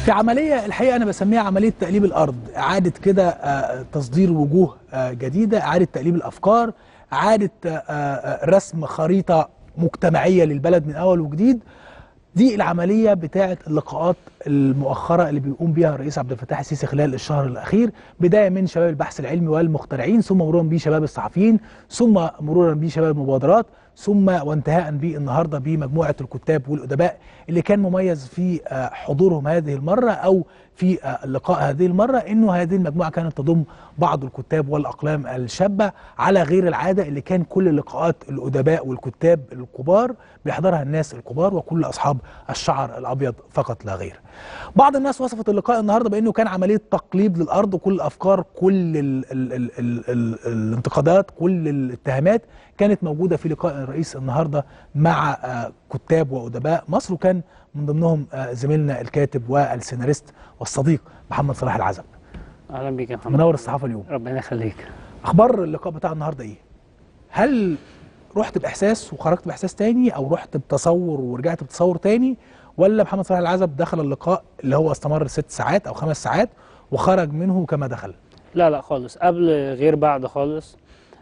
في عمليه الحقيقه انا بسميها عمليه تقليب الارض اعاده كده آه، تصدير وجوه آه، جديده اعاده تقليب الافكار اعاده آه، آه، رسم خريطه مجتمعيه للبلد من اول وجديد دي العمليه بتاعه اللقاءات المؤخره اللي بيقوم بيها الرئيس عبد الفتاح السيسي خلال الشهر الاخير بدايه من شباب البحث العلمي والمخترعين ثم مرورا بشباب الصحفيين ثم مرورا بشباب المبادرات ثم وانتهاء بالنهارده بمجموعه الكتاب والادباء اللي كان مميز في آه، حضورهم هذه المره او في آه، اللقاء هذه المره انه هذه المجموعه كانت تضم بعض الكتاب والاقلام الشابه على غير العاده اللي كان كل لقاءات الادباء والكتاب الكبار بيحضرها الناس الكبار وكل اصحاب الشعر الابيض فقط لا غير. بعض الناس وصفت اللقاء النهارده بانه كان عمليه تقليب للارض كل الافكار كل ال ال ال ال ال الانتقادات كل الاتهامات كانت موجوده في لقاء الرئيس النهارده مع آه، كتاب وادباء مصر وكان من ضمنهم آه، زميلنا الكاتب والسيناريست والصديق محمد صلاح العزب اهلا بيك يا محمد منور الصحافه اليوم ربنا يخليك اخبار اللقاء بتاع النهارده ايه هل رحت باحساس وخرجت باحساس تاني او رحت بتصور ورجعت بتصور تاني ولا محمد صلاح العزب دخل اللقاء اللي هو استمر ست ساعات او خمس ساعات وخرج منه كما دخل لا لا خالص قبل غير بعد خالص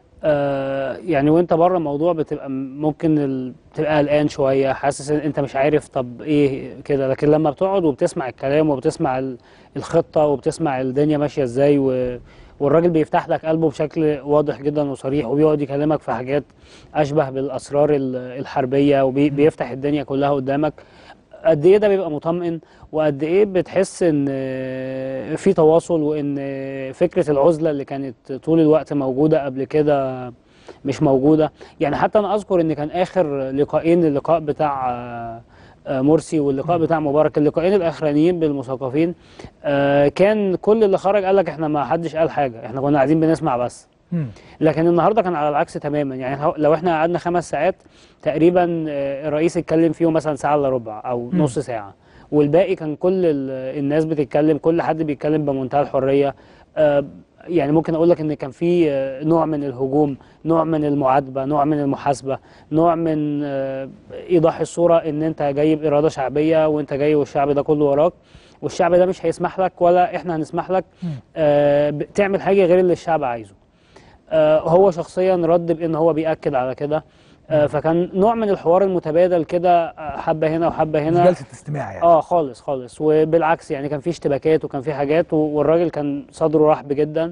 آه يعني وانت بره الموضوع بتبقى م- ممكن ال... بتبقى قلقان شويه حاسس ان انت مش عارف طب ايه كده لكن لما بتقعد وبتسمع الكلام وبتسمع ال- الخطه وبتسمع الدنيا ماشيه ازاي و... والراجل بيفتح لك قلبه بشكل واضح جدا وصريح وبيقعد يكلمك في حاجات اشبه بالاسرار ال- الحربيه وبيفتح الدنيا كلها قدامك قد ايه ده بيبقى مطمئن وقد ايه بتحس ان آه، في تواصل وان آه، فكره العزله اللي كانت طول الوقت موجوده قبل كده مش موجوده يعني حتى انا اذكر ان كان اخر لقاءين اللقاء بتاع آه، آه، مرسي واللقاء بتاع مبارك اللقاءين الاخرانيين بالمثقفين آه، كان كل اللي خرج قال لك احنا ما حدش قال حاجه احنا كنا قاعدين بنسمع بس مم. لكن النهارده كان على العكس تماما يعني هو- لو احنا قعدنا خمس ساعات تقريبا آه، الرئيس اتكلم فيهم مثلا ساعه الا ربع او مم. نص ساعه والباقي كان كل ال- الناس بتتكلم كل حد بيتكلم بمنتهى الحريه آه، يعني ممكن اقول لك ان كان في آه، نوع من الهجوم نوع من المعاتبه نوع من المحاسبه نوع من آه، ايضاح الصوره ان انت جاي باراده شعبيه وانت جاي والشعب ده كله وراك والشعب ده مش هيسمح لك ولا احنا هنسمح لك آه، ب- تعمل حاجه غير اللي الشعب عايزه آه، هو شخصيا رد بان هو بياكد على كده آه، فكان نوع من الحوار المتبادل كده آه، حبه هنا وحبه مش هنا جلسه استماع يعني اه خالص خالص وبالعكس يعني كان في اشتباكات وكان في حاجات و- والراجل كان صدره رحب جدا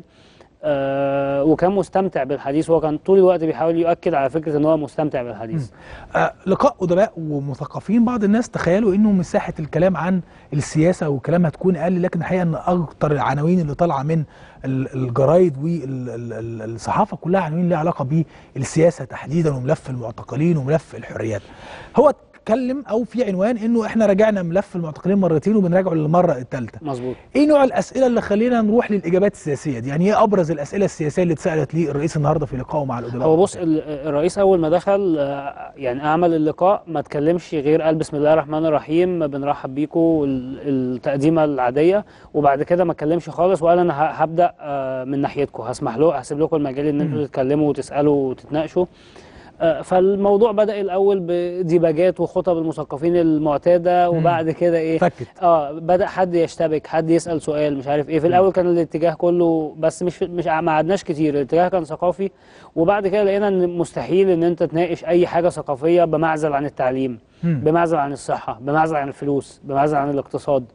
آه وكان مستمتع بالحديث وهو كان طول الوقت بيحاول يؤكد على فكره ان هو مستمتع بالحديث آه لقاء ادباء ومثقفين بعض الناس تخيلوا انه مساحه الكلام عن السياسه والكلام هتكون اقل لكن الحقيقه ان اكتر العناوين اللي طالعه من ال- الجرايد والصحافه كلها عناوين ليها علاقه بالسياسه تحديدا وملف المعتقلين وملف الحريات هو اتكلم او في عنوان انه احنا راجعنا ملف المعتقلين مرتين وبنراجعه للمره الثالثه مظبوط ايه نوع الاسئله اللي خلينا نروح للاجابات السياسيه دي يعني ايه ابرز الاسئله السياسيه اللي اتسالت ليه الرئيس النهارده في لقائه مع الادباء هو بص ال- الرئيس اول ما دخل آه، يعني اعمل اللقاء ما اتكلمش غير قال بسم الله الرحمن الرحيم بنرحب بيكم وال- التقديمه العاديه وبعد كده ما اتكلمش خالص وقال انا ه- هبدا آه، من ناحيتكم هسمح له هسيب لكم المجال ان انتوا تتكلموا وتسالوا وتتناقشوا آه، فالموضوع بدا الاول بديباجات وخطب المثقفين المعتاده وبعد كده ايه فكت اه بدا حد يشتبك حد يسال سؤال مش عارف ايه في الاول كان الاتجاه كله بس مش مش ما قعدناش كتير الاتجاه كان ثقافي وبعد كده لقينا ان مستحيل ان انت تناقش اي حاجه ثقافيه بمعزل عن التعليم مم. بمعزل عن الصحه بمعزل عن الفلوس بمعزل عن الاقتصاد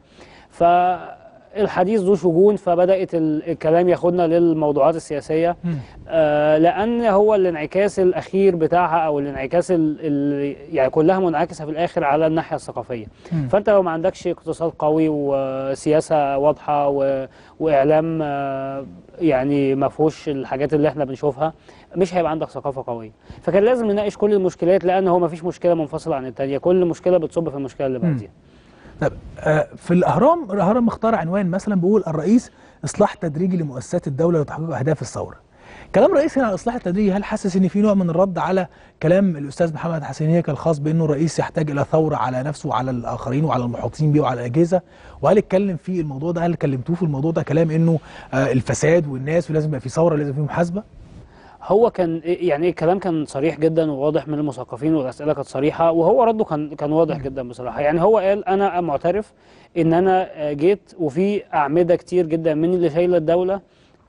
فالحديث ذو شجون فبدات ال- الكلام ياخدنا للموضوعات السياسيه مم. آه لان هو الانعكاس الاخير بتاعها او الانعكاس ال- ال- يعني كلها منعكسه في الاخر على الناحيه الثقافيه مم. فانت لو ما عندكش اقتصاد قوي وسياسه واضحه و... واعلام آه، يعني ما فيهوش الحاجات اللي احنا بنشوفها مش هيبقى عندك ثقافه قويه فكان لازم نناقش كل المشكلات لان هو ما فيش مشكله منفصله عن الثانيه كل مشكله بتصب في المشكله اللي بعديها طب آه، في الاهرام الاهرام مختار عنوان مثلا بيقول الرئيس اصلاح تدريجي لمؤسسات الدوله لتحقيق اهداف الثوره كلام الرئيس هنا على الاصلاح التدريجي هل حاسس ان في نوع من الرد على كلام الاستاذ محمد حسين هيكل الخاص بانه الرئيس يحتاج الى ثوره على نفسه وعلى الاخرين وعلى المحيطين به وعلى الاجهزه وهل اتكلم في الموضوع ده هل كلمتوه في الموضوع ده كلام انه آه، الفساد والناس ولازم يبقى في ثوره لازم في محاسبه هو كان يعني الكلام كان صريح جدا وواضح من المثقفين والاسئله كانت صريحه وهو رده كان كان واضح جدا بصراحه يعني هو قال انا معترف ان انا جيت وفي اعمده كتير جدا من اللي شايله الدوله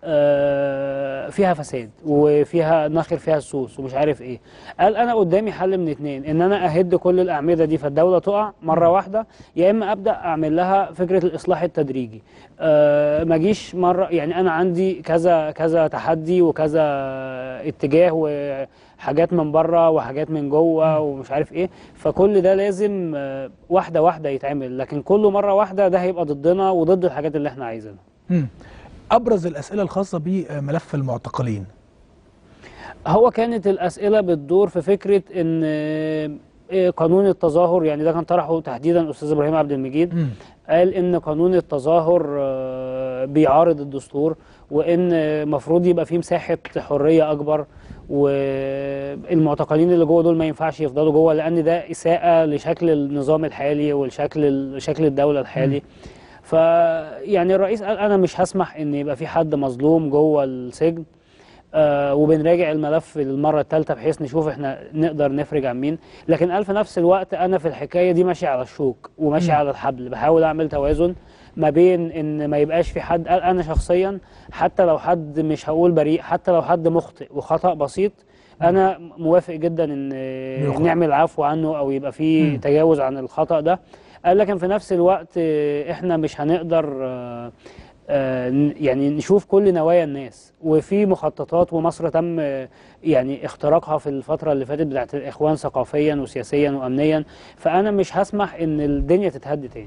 آه، فيها فساد وفيها ناخر فيها السوس ومش عارف ايه قال انا قدامي حل من اتنين ان انا اهد كل الاعمده دي فالدوله تقع مره واحده يا اما ابدا اعمل لها فكره الاصلاح التدريجي أه ما اجيش مره يعني انا عندي كذا كذا تحدي وكذا اتجاه وحاجات من بره وحاجات من جوه ومش عارف ايه فكل ده لازم آه، واحده واحده يتعمل لكن كله مره واحده ده هيبقى ضدنا وضد الحاجات اللي احنا عايزينها مم. ابرز الاسئله الخاصه بملف المعتقلين هو كانت الأسئلة بتدور في فكرة إن آه، قانون التظاهر يعني ده كان طرحه تحديدا أستاذ إبراهيم عبد المجيد مم. قال إن قانون التظاهر آه، بيعارض الدستور وإن المفروض يبقى فيه مساحة حرية أكبر والمعتقلين اللي جوه دول ما ينفعش يفضلوا جوه لأن ده إساءة لشكل النظام الحالي ولشكل شكل الدولة الحالي فيعني الرئيس قال أنا مش هسمح إن يبقى في حد مظلوم جوه السجن آه وبنراجع الملف للمرة الثالثة بحيث نشوف احنا نقدر نفرج عن مين لكن قال في نفس الوقت انا في الحكاية دي ماشي على الشوك وماشي مم. على الحبل بحاول اعمل توازن ما بين ان ما يبقاش في حد قال انا شخصيا حتى لو حد مش هقول بريء حتى لو حد مخطئ وخطأ بسيط انا موافق جدا ان يخرج. نعمل عفو عنه او يبقى في مم. تجاوز عن الخطأ ده قال لكن في نفس الوقت آه، احنا مش هنقدر آه، آه، ن- يعني نشوف كل نوايا الناس وفي مخططات ومصر تم آه، يعني اختراقها في الفترة اللي فاتت بتاعت الإخوان ثقافيا وسياسيا وأمنيا فأنا مش هسمح إن الدنيا تتهد تاني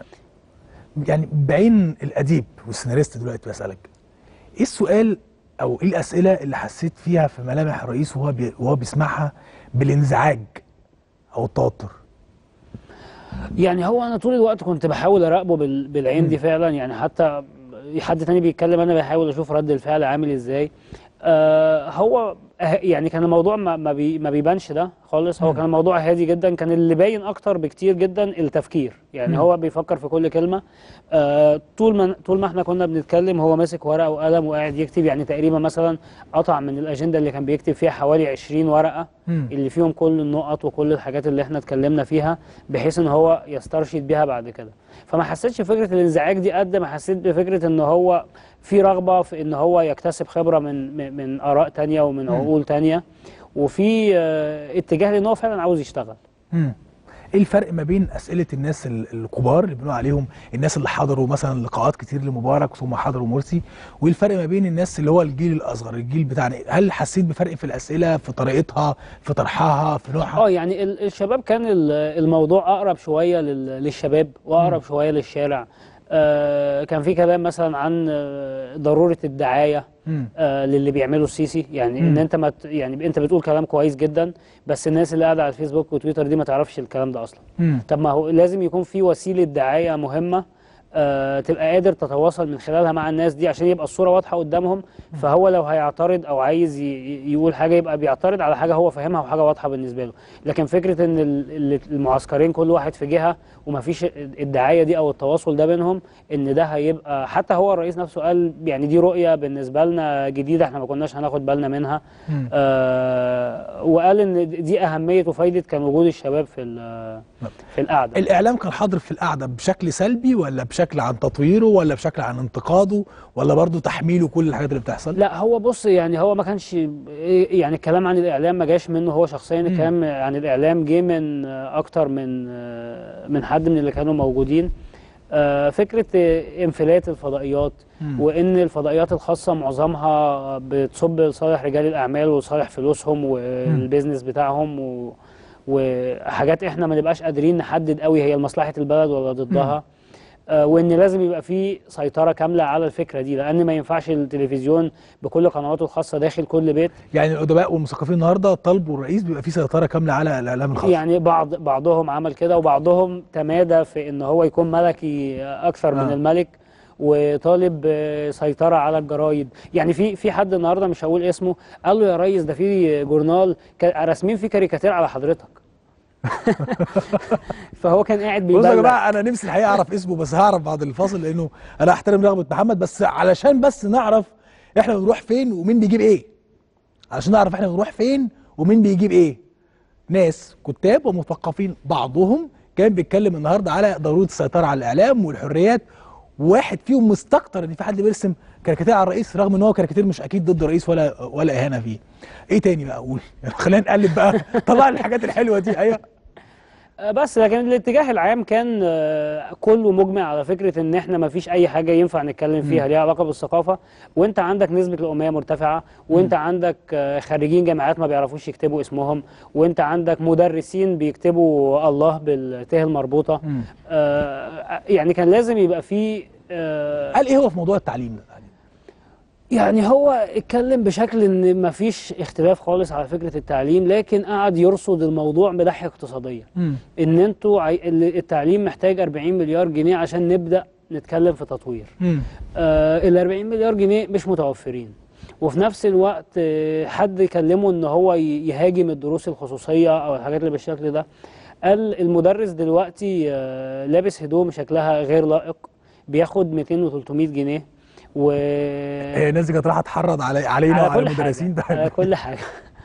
يعني بعين الاديب والسيناريست دلوقتي بسالك ايه السؤال او ايه الاسئله اللي حسيت فيها في ملامح الرئيس وهو بي وهو بيسمعها بالانزعاج او التوتر يعني هو أنا طول الوقت كنت بحاول أراقبه بال- بالعين دي فعلا يعني حتى حد تاني بيتكلم أنا بحاول أشوف رد الفعل عامل إزاي آه هو أه- يعني كان الموضوع ما ما, بي ما بيبانش ده خالص هو مم. كان الموضوع هادي جدا كان اللي باين اكتر بكتير جدا التفكير يعني مم. هو بيفكر في كل كلمه آه طول ما طول ما احنا كنا بنتكلم هو ماسك ورقه وقلم وقاعد يكتب يعني تقريبا مثلا قطع من الاجنده اللي كان بيكتب فيها حوالي 20 ورقه مم. اللي فيهم كل النقط وكل الحاجات اللي احنا اتكلمنا فيها بحيث ان هو يسترشد بيها بعد كده فما حسيتش فكره الانزعاج دي قد ما حسيت بفكره ان هو في رغبه في ان هو يكتسب خبره من من, من اراء تانية ومن مم. عقول تانية وفي آه، اتجاه لان هو فعلا عاوز يشتغل مم. ايه الفرق ما بين اسئله الناس ال- الكبار اللي بنقول عليهم الناس اللي حضروا مثلا لقاءات كتير لمبارك ثم حضروا مرسي وايه الفرق ما بين الناس اللي هو الجيل الاصغر الجيل بتاعنا هل حسيت بفرق في الاسئله في طريقتها في طرحها في نوعها اه يعني ال- الشباب كان ال- الموضوع اقرب شويه لل- للشباب واقرب مم. شويه للشارع آه، كان في كلام مثلا عن آه، ضروره الدعايه مم. آه، للي بيعمله السيسي يعني مم. ان انت ما ت- يعني انت بتقول كلام كويس جدا بس الناس اللي قاعده على الفيسبوك وتويتر دي ما تعرفش الكلام ده اصلا مم. طب ما هو لازم يكون في وسيله دعايه مهمه آه، تبقى قادر تتواصل من خلالها مع الناس دي عشان يبقى الصوره واضحه قدامهم فهو لو هيعترض او عايز ي- ي- يقول حاجه يبقى بيعترض على حاجه هو فاهمها وحاجه واضحه بالنسبه له لكن فكره ان ال- ال- المعسكرين كل واحد في جهه ومفيش الدعايه دي او التواصل ده بينهم ان ده هيبقى حتى هو الرئيس نفسه قال يعني دي رؤيه بالنسبه لنا جديده احنا ما كناش هناخد بالنا منها مم. آه وقال ان دي اهميه وفائده كان وجود الشباب في ال- في القعده الاعلام كان حاضر في القعده بشكل سلبي ولا بشكل عن تطويره ولا بشكل عن انتقاده ولا برضه تحميله كل الحاجات اللي بتحصل لا هو بص يعني هو ما كانش يعني الكلام عن الاعلام ما جاش منه هو شخصيا مم. الكلام عن الاعلام جه من اكتر من من حد من اللي كانوا موجودين آه، فكره انفلات الفضائيات مم. وان الفضائيات الخاصه معظمها بتصب لصالح رجال الاعمال وصالح فلوسهم والبيزنس بتاعهم و وحاجات احنا ما نبقاش قادرين نحدد قوي هي لمصلحه البلد ولا ضدها آه، وان لازم يبقى في سيطره كامله على الفكره دي لان ما ينفعش التلفزيون بكل قنواته الخاصه داخل كل بيت يعني الادباء والمثقفين النهارده طالبوا الرئيس بيبقى في سيطره كامله على الاعلام الخاص يعني بعض بعضهم عمل كده وبعضهم تمادى في ان هو يكون ملكي اكثر آه. من الملك وطالب آه، سيطره على الجرايد يعني في في حد النهارده مش هقول اسمه قال له يا ريس ده في جورنال كا- راسمين فيه كاريكاتير على حضرتك فهو كان قاعد بصوا يا بيبلغ جماعه انا نفسي الحقيقه اعرف اسمه بس هعرف بعد الفاصل لانه انا احترم رغبه محمد بس علشان بس نعرف احنا بنروح فين ومين بيجيب ايه عشان نعرف احنا بنروح فين ومين بيجيب ايه ناس كتاب ومثقفين بعضهم كان بيتكلم النهارده على ضروره السيطره على الاعلام والحريات واحد فيهم مستكتر ان في حد بيرسم كاريكاتير على الرئيس رغم ان هو كاريكاتير مش اكيد ضد الرئيس ولا ولا اهانه فيه ايه تاني بقى اقول خلينا نقلب بقى طلع لي الحاجات الحلوه دي ايوه آه، بس لكن الاتجاه العام كان آه، كله مجمع على فكرة ان احنا ما فيش اي حاجة ينفع نتكلم فيها ليها علاقة بالثقافة وانت عندك نسبة الأمية مرتفعة وانت عندك آه، خريجين جامعات ما بيعرفوش يكتبوا اسمهم وانت عندك مدرسين بيكتبوا الله بالته المربوطة آه، يعني كان لازم يبقى في آه، قال ايه هو في موضوع التعليم ده يعني هو اتكلم بشكل ان مفيش اختلاف خالص على فكرة التعليم لكن قعد يرصد الموضوع بناحية اقتصادية مم. ان انتوا عاي... ال- التعليم محتاج 40 مليار جنيه عشان نبدأ نتكلم في تطوير مم. آه ال 40 مليار جنيه مش متوفرين وفي نفس الوقت آه، حد يكلمه ان هو ي- يهاجم الدروس الخصوصية او الحاجات اللي بالشكل ده قال المدرس دلوقتي آه، لابس هدوم شكلها غير لائق بياخد 200 و 300 جنيه و هي الناس دي كانت رايحه تحرض علي علينا على وعلى كل المدرسين حاجة على ده كل حاجة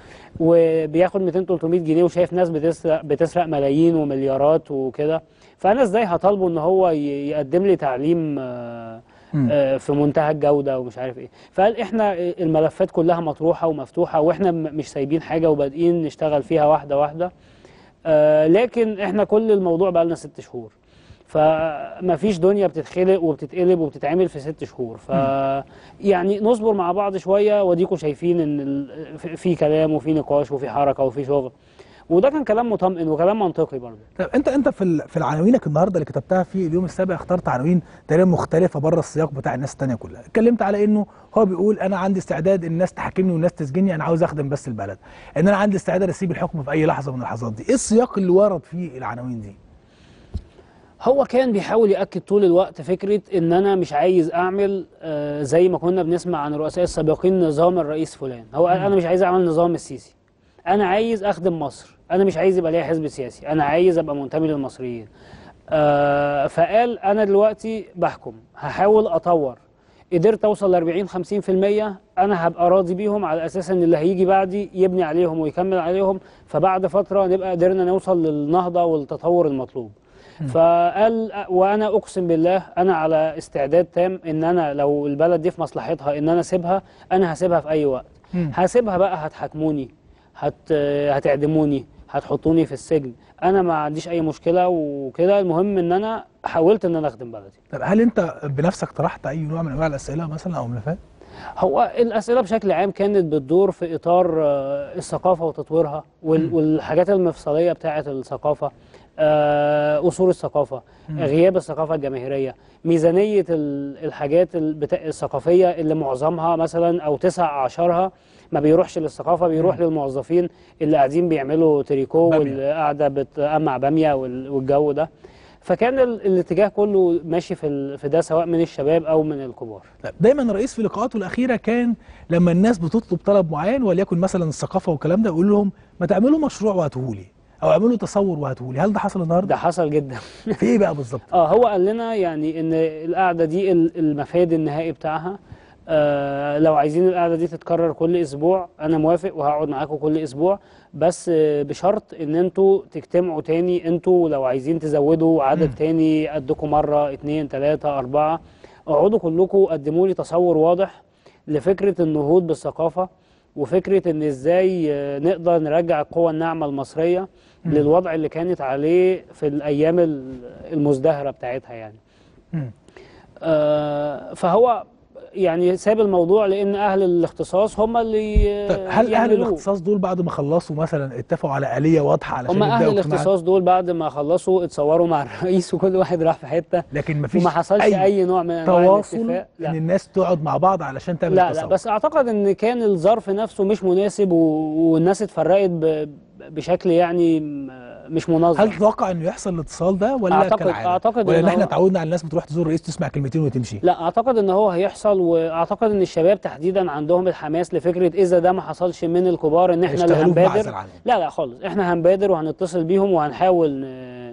وبياخد 200 300 جنيه وشايف ناس بتسرق بتسرق ملايين ومليارات وكده فانا ازاي هطالبه ان هو ي- يقدم لي تعليم آه، مم. آه، في منتهى الجودة ومش عارف ايه فقال احنا الملفات كلها مطروحة ومفتوحة واحنا م- مش سايبين حاجة وبادئين نشتغل فيها واحدة واحدة آه، لكن احنا كل الموضوع بقالنا ست شهور فما فيش دنيا بتتخلق وبتتقلب وبتتعمل في ست شهور ف يعني نصبر مع بعض شويه وديكم شايفين ان ال- في- في كلام وفي نقاش وفي حركه وفي شغل وده كان كلام مطمئن وكلام منطقي برضه طب انت انت في ال- في العناوينك النهارده اللي كتبتها في اليوم السابع اخترت عناوين تقريبا مختلفه بره السياق بتاع الناس التانيه كلها اتكلمت على انه هو بيقول انا عندي استعداد الناس تحاكمني والناس تسجني انا عاوز اخدم بس البلد ان انا عندي استعداد اسيب الحكم في اي لحظه من اللحظات دي ايه السياق اللي ورد فيه العناوين دي هو كان بيحاول يأكد طول الوقت فكرة إن أنا مش عايز أعمل آه، زي ما كنا بنسمع عن الرؤساء السابقين نظام الرئيس فلان هو قال أنا مش عايز أعمل نظام السيسي أنا عايز أخدم مصر أنا مش عايز يبقى ليا حزب سياسي أنا عايز أبقى منتمي للمصريين آه، فقال أنا دلوقتي بحكم هحاول أطور قدرت أوصل ل 40 50% أنا هبقى راضي بيهم على أساس إن اللي هيجي بعدي يبني عليهم ويكمل عليهم فبعد فترة نبقى قدرنا نوصل للنهضة والتطور المطلوب فقال وانا اقسم بالله انا على استعداد تام ان انا لو البلد دي في مصلحتها ان انا اسيبها انا هسيبها في اي وقت مم. هسيبها بقى هتحاكموني هت هتعدموني هتحطوني في السجن انا ما عنديش اي مشكله وكده المهم ان انا حاولت ان انا اخدم بلدي طب هل انت بنفسك طرحت اي نوع من انواع الاسئله مثلا او ملفات هو الأسئلة بشكل عام كانت بتدور في إطار آه، الثقافة وتطويرها وال- والحاجات المفصلية بتاعة الثقافة آه، أصول الثقافة غياب الثقافة الجماهيرية ميزانية ال- الحاجات ال- بتا- الثقافية اللي معظمها مثلا أو تسع عشرها ما بيروحش للثقافة بيروح للموظفين اللي قاعدين بيعملوا تريكو بامية. واللي قاعدة بتقمع بامية وال- والجو ده فكان ال- الاتجاه كله ماشي في ال- في ده سواء من الشباب أو من الكبار طب دايما الرئيس في لقاءاته الاخيره كان لما الناس بتطلب طلب معين وليكن مثلا الثقافه والكلام ده يقول لهم ما تعملوا مشروع وهاتوهولي او اعملوا تصور وهاتوهولي هل ده حصل النهارده ده حصل جدا في ايه بقى بالظبط اه هو قال لنا يعني ان القعده دي ال- المفاد النهائي بتاعها آه لو عايزين القعده دي تتكرر كل اسبوع انا موافق وهقعد معاكم كل اسبوع بس آه بشرط ان انتوا تجتمعوا تاني انتوا لو عايزين تزودوا عدد تاني قدكم مره اتنين تلاته اربعه اقعدوا كلكم قدموا لي تصور واضح لفكره النهوض بالثقافه وفكره ان ازاي آه، نقدر نرجع القوى الناعمه المصريه للوضع اللي كانت عليه في الايام ال- المزدهره بتاعتها يعني مم. آه، فهو يعني ساب الموضوع لان اهل الاختصاص هم اللي طيب هل اهل يعملوه. الاختصاص دول بعد ما خلصوا مثلا اتفقوا على آلية واضحة علشان هم اهل يبداوا اجتماعات الاختصاص دول بعد ما خلصوا اتصوروا مع الرئيس وكل واحد راح في حته لكن مفيش وما حصلش اي, أي نوع من انواع تواصل الاتفاق ان لا الناس تقعد مع بعض علشان تعمل لا لا تصور بس اعتقد ان كان الظرف نفسه مش مناسب و... والناس اتفرقت ب... بشكل يعني م- مش منظم هل تتوقع انه يحصل الاتصال ده ولا أعتقد- كالعادة؟ أعتقد ولا إن ان احنا هو- اتعودنا على الناس بتروح تزور الرئيس تسمع كلمتين وتمشي لا اعتقد ان هو هيحصل واعتقد ان الشباب تحديدا عندهم الحماس لفكره اذا ده ما حصلش من الكبار ان احنا اللي هيشتغلوا هنبادر بمعزل عنهم. لا لا خالص احنا هنبادر وهنتصل بيهم وهنحاول ن-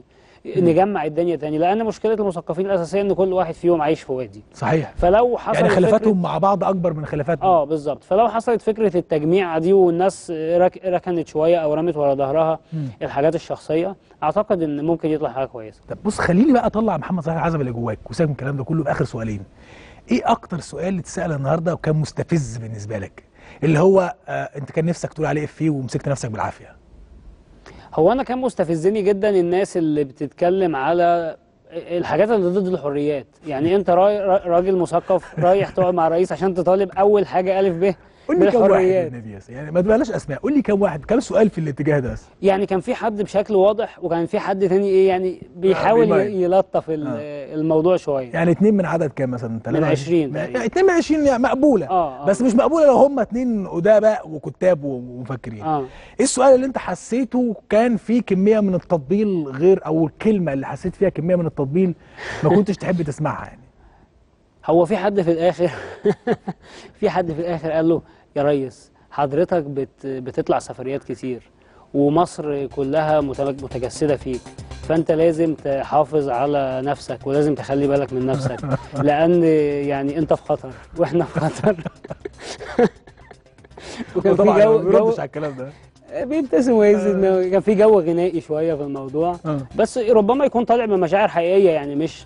نجمع الدنيا تاني لان مشكله المثقفين الاساسيه ان كل واحد فيهم عايش في وادي صحيح فلو حصل يعني خلافاتهم مع بعض اكبر من خلافاتهم اه بالظبط فلو حصلت فكره التجميع دي والناس رك... ركنت شويه او رمت ورا ظهرها مم. الحاجات الشخصيه اعتقد ان ممكن يطلع حاجه كويسه طب بص خليني بقى اطلع محمد صلاح العزب اللي جواك وسيبك من الكلام ده كله باخر سؤالين ايه اكتر سؤال اللي اتسال النهارده وكان مستفز بالنسبه لك اللي هو آه انت كان نفسك تقول عليه افيه ومسكت نفسك بالعافيه هو انا كان مستفزني جدا الناس اللي بتتكلم على الحاجات اللي ضد الحريات يعني انت راي... را- راجل مثقف رايح تقعد مع رئيس عشان تطالب اول حاجه الف ب قول لي كم واحد بالحريات النبي ياسر يعني ما تبقاش اسماء قول لي كم واحد كم سؤال في الاتجاه ده بس يعني كان في حد بشكل واضح وكان في حد تاني ايه يعني بيحاول بيميل. ي- يلطف ال- الموضوع شويه يعني اتنين من عدد كام مثلا تلاتة؟ من 20 يعني تقريبا. اتنين من 20 يعني مقبوله آه، آه. بس مش مقبوله لو هم اتنين ادباء وكتاب ومفكرين اه ايه السؤال اللي انت حسيته كان فيه كميه من التطبيل غير او الكلمه اللي حسيت فيها كميه من التطبيل ما كنتش تحب تسمعها يعني هو في حد في الاخر في حد في الاخر قال له يا ريس حضرتك بت بتطلع سفريات كتير ومصر كلها متمج- متجسدة فيك فانت لازم تحافظ على نفسك ولازم تخلي بالك من نفسك لان يعني انت في خطر واحنا في خطر وكان في طبعا جو, ما جو بيردش على الكلام ده بيبتسم ويهز دماغه كان في جو غنائي شويه في الموضوع آه. بس ربما يكون طالع من مشاعر حقيقيه يعني مش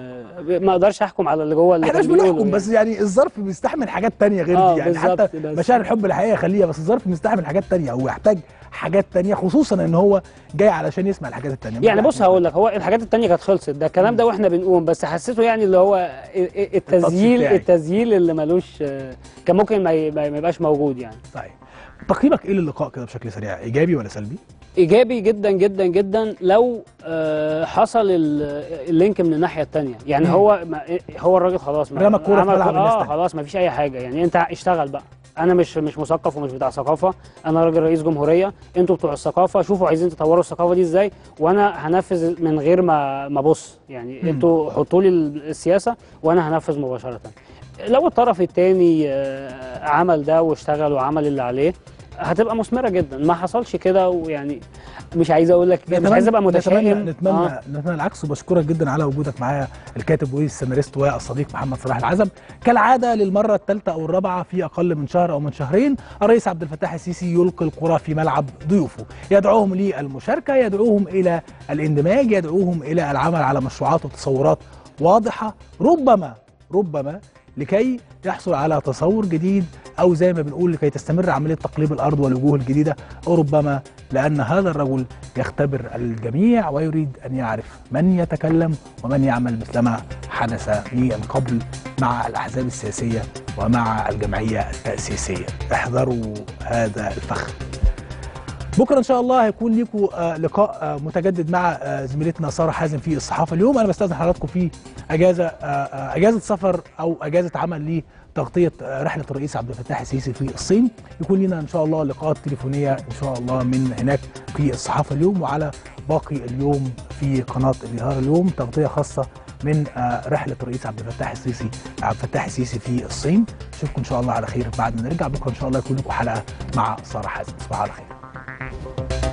ما اقدرش احكم على اللي جوه اللي احنا مش كان بيقوله بنحكم يعني. بس يعني الظرف بيستحمل حاجات تانية غير آه، دي يعني بالظبط، حتى بس. مشاعر الحب الحقيقيه خليها بس الظرف بيستحمل حاجات تانية هو يحتاج حاجات تانية خصوصا ان هو جاي علشان يسمع الحاجات التانية يعني بص هقول لك هو الحاجات التانية كانت خلصت ده الكلام ده واحنا بنقوم بس حسيته يعني اللي هو ال- ال- التسجيل بتاعي. التسجيل اللي ملوش آه، كان ممكن ما ي- ما ما يبقاش موجود يعني صحيح تقييمك ايه للقاء كده بشكل سريع ايجابي ولا سلبي؟ ايجابي جدا جدا جدا لو آه، حصل ال- اللينك من الناحيه الثانيه يعني مم. هو ما هو الراجل خلاص ما- رمى الكورة في عمل ملعب كو- الناس اه تاني. خلاص ما فيش اي حاجه يعني انت اشتغل بقى انا مش مش مثقف ومش بتاع ثقافه انا راجل رئيس جمهوريه انتوا بتوع الثقافه شوفوا عايزين تطوروا الثقافه دي ازاي وانا هنفذ من غير ما ما ابص يعني مم. انتوا حطوا لي السياسه وانا هنفذ مباشره لو الطرف الثاني عمل ده واشتغل وعمل اللي عليه هتبقى مثمره جدا ما حصلش كده ويعني مش عايز اقول لك مش عايز ابقى متشائم نتمنى نتمنى, آه. آه. نتمنى العكس وبشكرك جدا على وجودك معايا الكاتب والسيناريست والصديق محمد صلاح العزب كالعاده للمره الثالثه او الرابعه في اقل من شهر او من شهرين الرئيس عبد الفتاح السيسي يلقي القرى في ملعب ضيوفه يدعوهم للمشاركه يدعوهم الى الاندماج يدعوهم الى العمل على مشروعات وتصورات واضحه ربما ربما لكي يحصل على تصور جديد او زي ما بنقول لكي تستمر عمليه تقليب الارض والوجوه الجديده او ربما لان هذا الرجل يختبر الجميع ويريد ان يعرف من يتكلم ومن يعمل مثلما حدث من قبل مع الاحزاب السياسيه ومع الجمعيه التاسيسيه احذروا هذا الفخ بكره ان شاء الله هيكون لكم آه لقاء آه متجدد مع آه زميلتنا ساره حازم في الصحافه اليوم انا بستاذن حضراتكم في اجازه آه آه اجازه سفر او اجازه عمل لتغطيه آه رحله الرئيس عبد الفتاح السيسي في الصين يكون لنا ان شاء الله لقاءات تليفونيه ان شاء الله من هناك في الصحافه اليوم وعلى باقي اليوم في قناه النهار اليوم تغطيه خاصه من آه رحله الرئيس عبد الفتاح السيسي عبد الفتاح السيسي في الصين اشوفكم ان شاء الله على خير بعد ما نرجع بكره ان شاء الله يكون لكم حلقه مع ساره حازم تصبحوا على خير